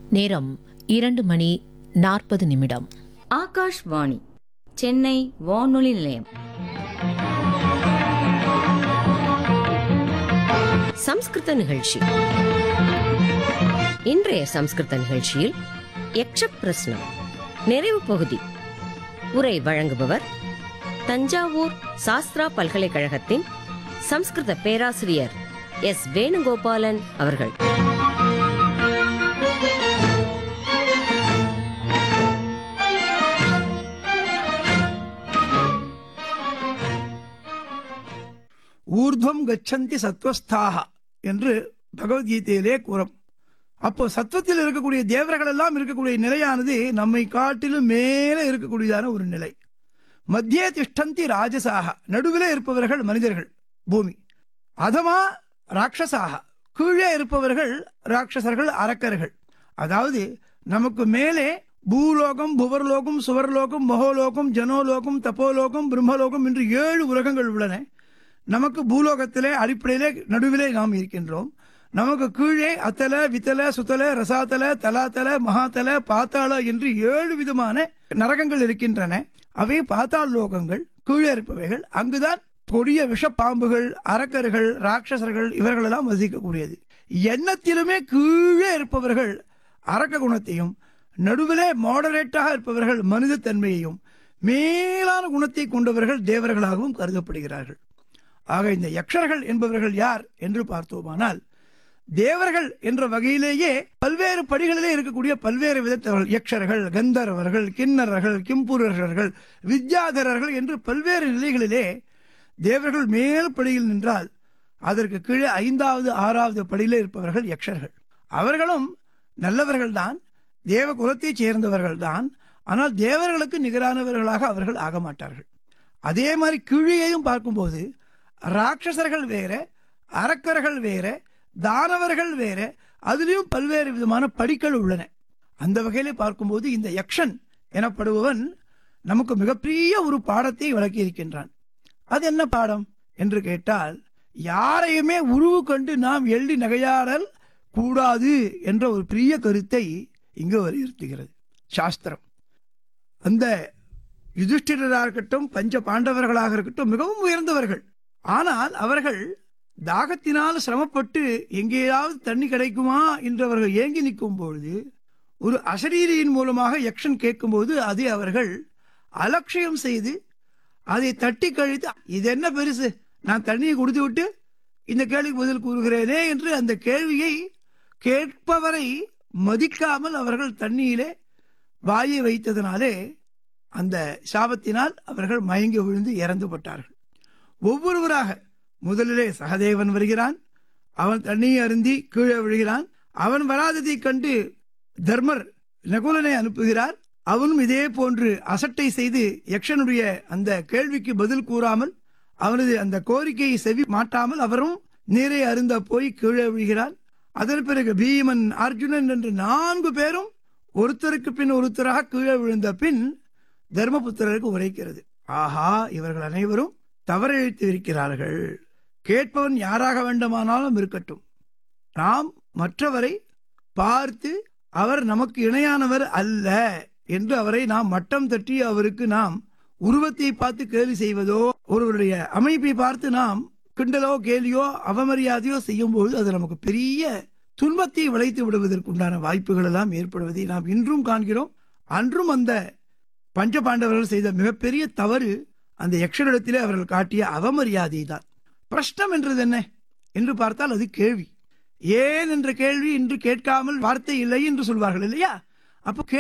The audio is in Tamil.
நேரம் இரண்டு மணி நாற்பது நிமிடம் ஆகாஷ்வாணி சென்னை வானொலி நிலையம் சம்ஸ்கிருத நிகழ்ச்சி இன்றைய சம்ஸ்கிருத நிகழ்ச்சியில் யக்ஷ பிரஸ்னம் நிறைவு பகுதி உரை வழங்குபவர் தஞ்சாவூர் சாஸ்திரா பல்கலைக்கழகத்தின் சம்ஸ்கிருத பேராசிரியர் எஸ் வேணுகோபாலன் அவர்கள் ஊர்துவம் கச்சந்தி சத்வஸ்தாக என்று பகவத்கீதையிலே கூறும் அப்போ சத்வத்தில் இருக்கக்கூடிய தேவர்கள் எல்லாம் இருக்கக்கூடிய நிலையானது நம்மை காட்டிலும் மேலே இருக்கக்கூடியதான ஒரு நிலை மத்தியே திஷ்டந்தி ராஜசாக நடுவிலே இருப்பவர்கள் மனிதர்கள் பூமி அதமா ராட்சசாக கீழே இருப்பவர்கள் ராட்சசர்கள் அரக்கர்கள் அதாவது நமக்கு மேலே பூலோகம் புவர்லோகம் சுவர்லோகம் மகோலோகம் ஜனோலோகம் தப்போலோகம் பிரம்மலோகம் என்று ஏழு உலகங்கள் உள்ளன நமக்கு பூலோகத்திலே அடிப்படையிலே நடுவிலே நாம் இருக்கின்றோம் நமக்கு கீழே அத்தல வித்தல சுத்தல ரசாத்தல தலாத்தல மகாத்தல பாத்தாள என்று ஏழு விதமான நரகங்கள் இருக்கின்றன அவை பாத்தாள் லோகங்கள் கீழே இருப்பவைகள் அங்குதான் கொடிய விஷப்பாம்புகள் அரக்கர்கள் ராட்சசர்கள் இவர்களெல்லாம் வசிக்கக்கூடியது எண்ணத்திலுமே கீழே இருப்பவர்கள் அரக்க குணத்தையும் நடுவிலே மாடரேட்டாக இருப்பவர்கள் மனித தன்மையையும் மேலான குணத்தை கொண்டவர்கள் தேவர்களாகவும் கருதப்படுகிறார்கள் ஆக இந்த யக்ஷர்கள் என்பவர்கள் யார் என்று பார்த்தோமானால் தேவர்கள் என்ற வகையிலேயே பல்வேறு படிகளிலே இருக்கக்கூடிய பல்வேறு விதத்தவர்கள் யக்ஷர்கள் கந்தர்வர்கள் கிண்ணறர்கள் கிம்புரர்கள் வித்யாதரர்கள் என்று பல்வேறு நிலைகளிலே தேவர்கள் மேல் படியில் நின்றால் அதற்கு கீழே ஐந்தாவது ஆறாவது படியிலே இருப்பவர்கள் யக்ஷர்கள் அவர்களும் நல்லவர்கள்தான் தேவ குலத்தைச் சேர்ந்தவர்கள்தான் ஆனால் தேவர்களுக்கு நிகரானவர்களாக அவர்கள் ஆக மாட்டார்கள் அதே மாதிரி கீழேயும் பார்க்கும்போது ராட்சசர்கள் வேற அரக்கர்கள் வேற தானவர்கள் வேற அதுலேயும் பல்வேறு விதமான படிகள் உள்ளன அந்த வகையிலே பார்க்கும்போது இந்த யக்ஷன் எனப்படுபவன் நமக்கு மிகப்பெரிய ஒரு பாடத்தை விளக்கி இருக்கின்றான் அது என்ன பாடம் என்று கேட்டால் யாரையுமே உருவு கண்டு நாம் எள்ளி நகையாடல் கூடாது என்ற ஒரு பெரிய கருத்தை இங்கு வலியுறுத்துகிறது சாஸ்திரம் அந்த யுதிஷ்டிரராக இருக்கட்டும் பஞ்ச பாண்டவர்களாக இருக்கட்டும் மிகவும் உயர்ந்தவர்கள் ஆனால் அவர்கள் தாகத்தினால் சிரமப்பட்டு எங்கேயாவது தண்ணி கிடைக்குமா என்று அவர்கள் ஏங்கி நிற்கும் பொழுது ஒரு அசரீரியின் மூலமாக யக்ஷன் கேட்கும்போது அதை அவர்கள் அலட்சியம் செய்து அதை தட்டி கழித்து இது என்ன பெருசு நான் தண்ணியை கொடுத்து விட்டு இந்த கேள்விக்கு பதில் கூறுகிறேனே என்று அந்த கேள்வியை கேட்பவரை மதிக்காமல் அவர்கள் தண்ணியிலே வாயை வைத்ததினாலே அந்த சாபத்தினால் அவர்கள் மயங்கி விழுந்து இறந்து பட்டார்கள் ஒவ்வொருவராக முதலிலே சகதேவன் வருகிறான் அவன் தண்ணியை அருந்தி கீழே விழுகிறான் அவன் வராததைக் கண்டு தர்மர் நகுலனை அனுப்புகிறார் அவனும் இதே போன்று அசட்டை செய்து யக்ஷனுடைய அந்த கேள்விக்கு பதில் கூறாமல் அவனது அந்த கோரிக்கையை செவி மாட்டாமல் அவரும் நீரை அருந்த போய் கீழே விழுகிறான் அதன் பிறகு பீமன் அர்ஜுனன் என்று நான்கு பேரும் ஒருத்தருக்கு பின் ஒருத்தராக கீழே விழுந்த பின் தர்மபுத்திரருக்கு உரைக்கிறது ஆஹா இவர்கள் அனைவரும் தவறிழைத்து இருக்கிறார்கள் கேட்பவன் யாராக வேண்டுமானாலும் இருக்கட்டும் நாம் மற்றவரை பார்த்து அவர் நமக்கு இணையானவர் அல்ல என்று அவரை நாம் மட்டம் தட்டி அவருக்கு நாம் உருவத்தை பார்த்து கேலி செய்வதோ ஒருவருடைய அமைப்பை பார்த்து நாம் கிண்டலோ கேலியோ அவமரியாதையோ செய்யும் பொழுது அது நமக்கு பெரிய துன்பத்தை விளைத்து விடுவதற்குண்டான வாய்ப்புகள் எல்லாம் ஏற்படுவதை நாம் இன்றும் காண்கிறோம் அன்றும் அந்த பஞ்ச பாண்டவர்கள் செய்த மிகப்பெரிய தவறு அந்த யக்ஷனிடத்திலே அவர்கள் காட்டிய அவமரியாதை தான் பிரஷ்னம் என்றது என்ன என்று பார்த்தால் அது கேள்வி ஏன் என்ற கேள்வி இன்று கேட்காமல் வார்த்தை இல்லை என்று சொல்வார்கள் இல்லையா அப்போ